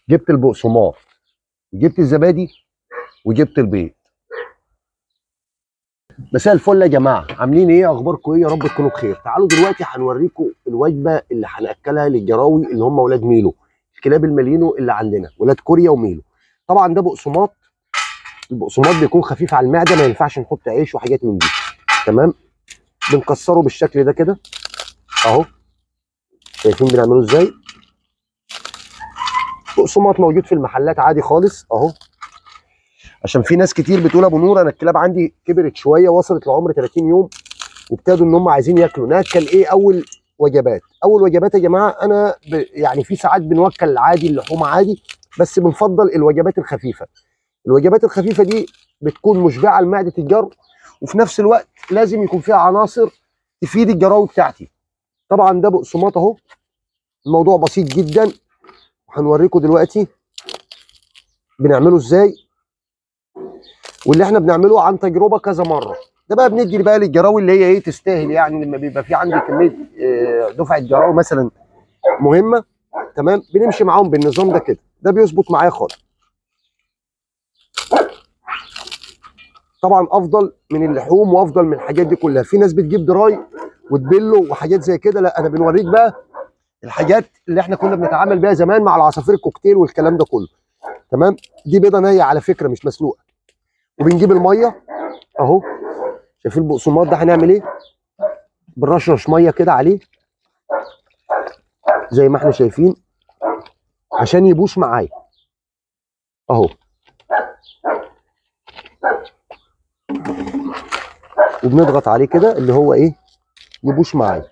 جبت البقسماط جبت الزبادي وجبت البيض مساء الفل يا جماعه عاملين ايه اخباركم ايه يا رب تكونوا بخير تعالوا دلوقتي هنوريكم الوجبه اللي هناكلها للجراوي اللي هم ولاد ميلو الكلاب المالينو اللي عندنا ولاد كوريا وميلو طبعا ده بقسماط البقسماط بيكون خفيف على المعده ما ينفعش نحط عيش وحاجات من دي تمام بنكسره بالشكل ده كده اهو شايفين بنعمله ازاي بقسماط موجود في المحلات عادي خالص اهو عشان في ناس كتير بتقول ابو نور انا الكلاب عندي كبرت شويه وصلت لعمر 30 يوم وابتدوا ان هم عايزين ياكلوا ناكل ايه اول وجبات اول وجبات يا جماعه انا ب... يعني في ساعات بنوكل عادي اللحوم عادي بس بنفضل الوجبات الخفيفه الوجبات الخفيفه دي بتكون مشبعه لمعده الجرو وفي نفس الوقت لازم يكون فيها عناصر تفيد الجراوي بتاعتي طبعا ده بقسماط اهو الموضوع بسيط جدا هنوريكم دلوقتي بنعمله ازاي واللي احنا بنعمله عن تجربه كذا مره ده بقى بندي بقى للجراوي اللي هي ايه تستاهل يعني لما بيبقى في عندي كميه اه دفعه جراوي مثلا مهمه تمام بنمشي معاهم بالنظام ده كده ده بيظبط معايا خالص طبعا افضل من اللحوم وافضل من الحاجات دي كلها في ناس بتجيب دراي وتبله وحاجات زي كده لا انا بنوريك بقى الحاجات اللي احنا كنا بنتعامل بيها زمان مع العصافير الكوكتيل والكلام ده كله تمام دي بيضه نيه على فكره مش مسلوقه وبنجيب الميه اهو شايفين البقسماط ده هنعمل ايه بنرشرش ميه كده عليه زي ما احنا شايفين عشان يبوش معايا اهو وبنضغط عليه كده اللي هو ايه يبوش معايا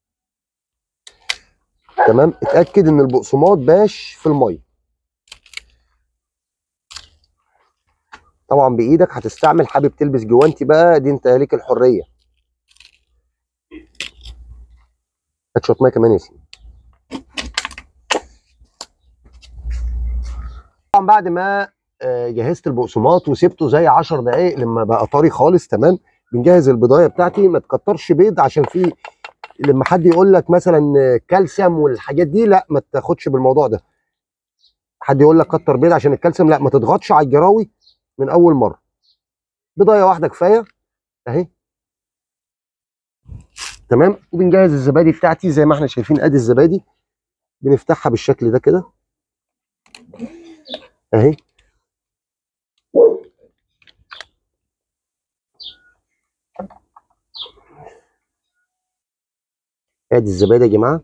تمام اتاكد ان البقسماط باش في الميه طبعا بايدك هتستعمل حابب تلبس جوانتي بقى دي انت ليك الحريه هات شويه ميه كمان يا سيدي طبعا بعد ما جهزت البقسماط وسبته زي 10 دقائق لما بقى طري خالص تمام بنجهز البضايه بتاعتي ما تكترش بيض عشان في لما حد يقول لك مثلا كالسيوم والحاجات دي لا ما تاخدش بالموضوع ده حد يقول لك كتر بيض عشان الكالسيوم لا ما تضغطش على الجراوي من اول مره بضايه واحده كفايه اهي تمام وبنجهز الزبادي بتاعتي زي ما احنا شايفين ادي الزبادي بنفتحها بالشكل ده كده اهي ادي الزبادي يا جماعه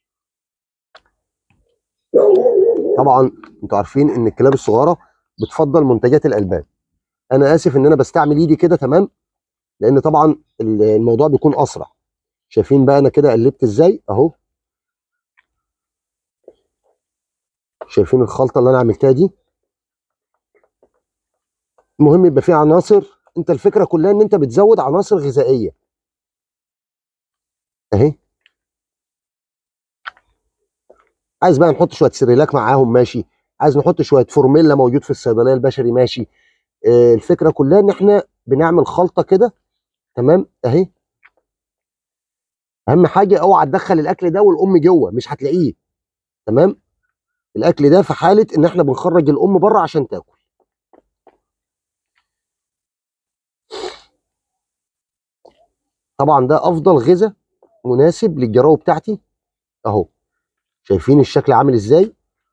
طبعا انتوا عارفين ان الكلاب الصغيره بتفضل منتجات الالبان انا اسف ان انا بستعمل ايدي كده تمام لان طبعا الموضوع بيكون اسرع شايفين بقى انا كده قلبت ازاي اهو شايفين الخلطه اللي انا عملتها دي المهم يبقى فيه عناصر انت الفكره كلها ان انت بتزود عناصر غذائيه اهي عايز بقى نحط شويه سيريلاك معاهم ماشي عايز نحط شويه فورميلا موجود في الصيدليه البشري ماشي آه الفكره كلها ان احنا بنعمل خلطه كده تمام اهي اهم حاجه اوعى تدخل الاكل ده والام جوه مش هتلاقيه تمام الاكل ده في حاله ان احنا بنخرج الام بره عشان تاكل طبعا ده افضل غذاء مناسب للجراوي بتاعتي اهو شايفين الشكل عامل ازاي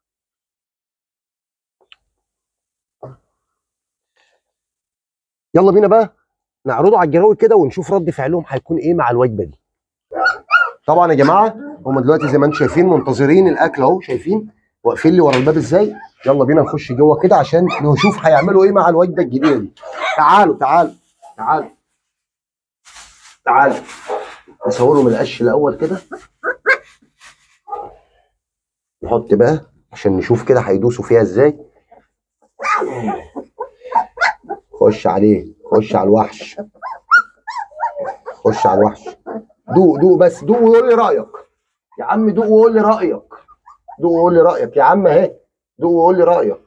يلا بينا بقى نعرضه على الجراوي كده ونشوف رد فعلهم هيكون ايه مع الوجبه دي طبعا يا جماعه هم دلوقتي زي ما انتم شايفين منتظرين الاكل اهو شايفين واقفين لي ورا الباب ازاي يلا بينا نخش جوه كده عشان نشوف هيعملوا ايه مع الوجبه الجديده دي تعالوا تعالوا تعالوا تعالوا نصورهم القش الاول كده نحط بقى عشان نشوف كده هيدوسوا فيها ازاي خش عليه خش على الوحش خش على الوحش دوق دوق بس دوق وقول لي رايك يا عم دوق وقول لي رايك دوق وقول لي رايك يا عم اهي دوق وقول لي رايك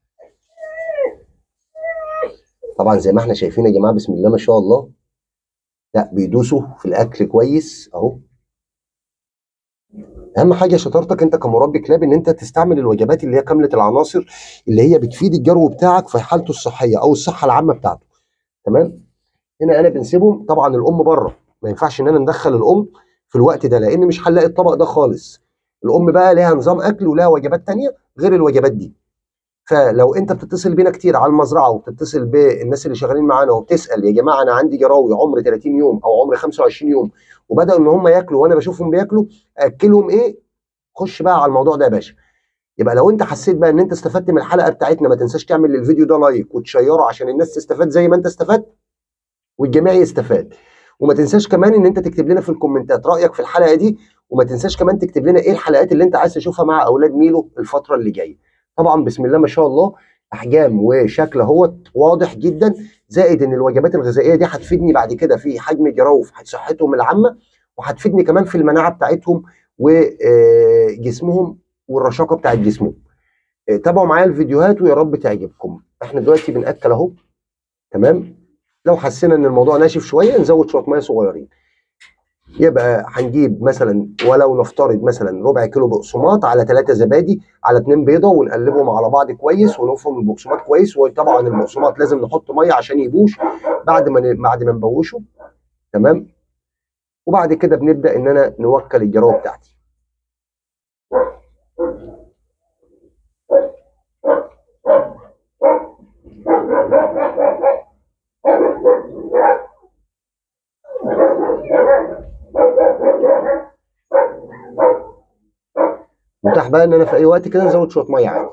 طبعا زي ما احنا شايفين يا جماعه بسم الله ما شاء الله لا بيدوسوا في الاكل كويس اهو اهم حاجه شطارتك انت كمربي كلاب ان انت تستعمل الوجبات اللي هي كامله العناصر اللي هي بتفيد الجرو بتاعك في حالته الصحيه او الصحه العامه بتاعته تمام هنا انا بنسيبهم طبعا الام بره ما ينفعش ان انا ندخل الام في الوقت ده لان مش هنلاقي الطبق ده خالص الام بقى ليها نظام اكل ولها وجبات تانية غير الوجبات دي فلو انت بتتصل بينا كتير على المزرعه وبتتصل بالناس اللي شغالين معانا وبتسال يا جماعه انا عندي جراوي عمر 30 يوم او عمر 25 يوم وبداوا ان هم ياكلوا وانا بشوفهم بياكلوا اكلهم ايه خش بقى على الموضوع ده يا باشا يبقى لو انت حسيت بقى ان انت استفدت من الحلقه بتاعتنا ما تنساش تعمل للفيديو ده لايك وتشيره عشان الناس تستفاد زي ما انت استفدت والجميع يستفاد وما تنساش كمان ان انت تكتب لنا في الكومنتات رايك في الحلقه دي وما تنساش كمان تكتب لنا ايه الحلقات اللي انت عايز تشوفها مع اولاد ميلو الفتره اللي جايه طبعا بسم الله ما شاء الله احجام وشكل اهوت واضح جدا زائد ان الوجبات الغذائيه دي هتفيدني بعد كده في حجم الجراوف صحتهم العامه وهتفيدني كمان في المناعه بتاعتهم وجسمهم والرشاقه بتاعت جسمهم تابعوا معايا الفيديوهات ويا رب تعجبكم احنا دلوقتي بناكل اهو تمام لو حسينا ان الموضوع ناشف شويه نزود شويه ميه صغيرين يبقى هنجيب مثلا ولو نفترض مثلا ربع كيلو بقسماط على ثلاثة زبادي على اتنين بيضه ونقلبهم على بعض كويس ونفرم البقسماط كويس وطبعا البقسماط لازم نحط ميه عشان يبوش بعد ما بعد ما نبوشه تمام وبعد كده بنبدا ان انا نوكل الجراوه بتاعتي متاح بقى ان انا في اي وقت كده نزود شويه ميه عادي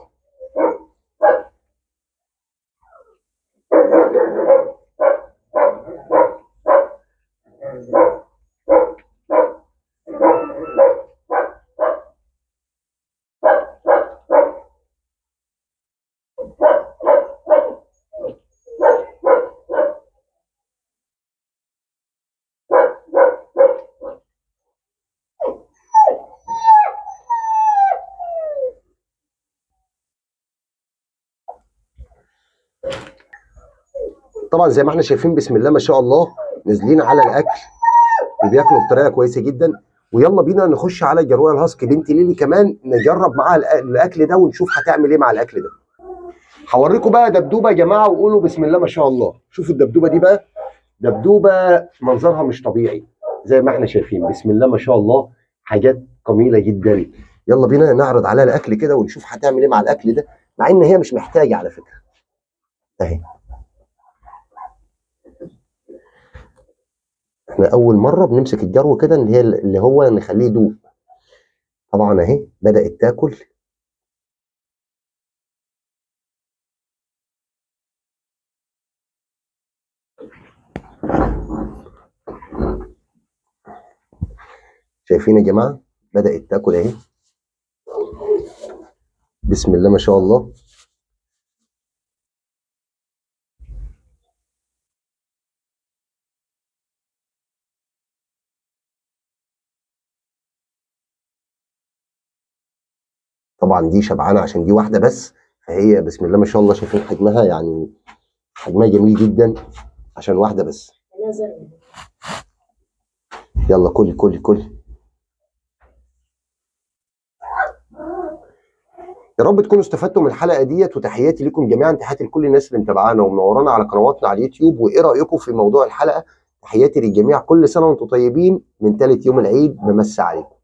طبعا زي ما احنا شايفين بسم الله ما شاء الله نازلين على الاكل وبياكلوا بطريقه كويسه جدا ويلا بينا نخش على جرويه الهاسك بنت ليلي كمان نجرب معاها الاكل ده ونشوف هتعمل ايه مع الاكل ده هوريكم بقى دبدوبه يا جماعه وقولوا بسم الله ما شاء الله شوفوا الدبدوبه دي بقى دبدوبه منظرها مش طبيعي زي ما احنا شايفين بسم الله ما شاء الله حاجات جميله جدا يلا بينا نعرض عليها الاكل كده ونشوف هتعمل ايه مع الاكل ده مع ان هي مش محتاجه على فكره اهي احنا اول مره بنمسك الجرو كده اللي هي اللي هو نخليه يدوق طبعا اهي بدات تاكل شايفين يا جماعه بدات تاكل اهي بسم الله ما شاء الله طبعا دي شبعانه عشان دي واحده بس فهي بسم الله ما شاء الله شايفين حجمها يعني حجمها جميل جدا عشان واحده بس يلا كل كل كل يا رب تكونوا استفدتوا من الحلقه ديت وتحياتي لكم جميعا تحياتي لكل الناس اللي متابعانا ومنورانا على قنواتنا على اليوتيوب وايه رايكم في موضوع الحلقه تحياتي للجميع كل سنه وانتم طيبين من ثالث يوم العيد بمسي عليكم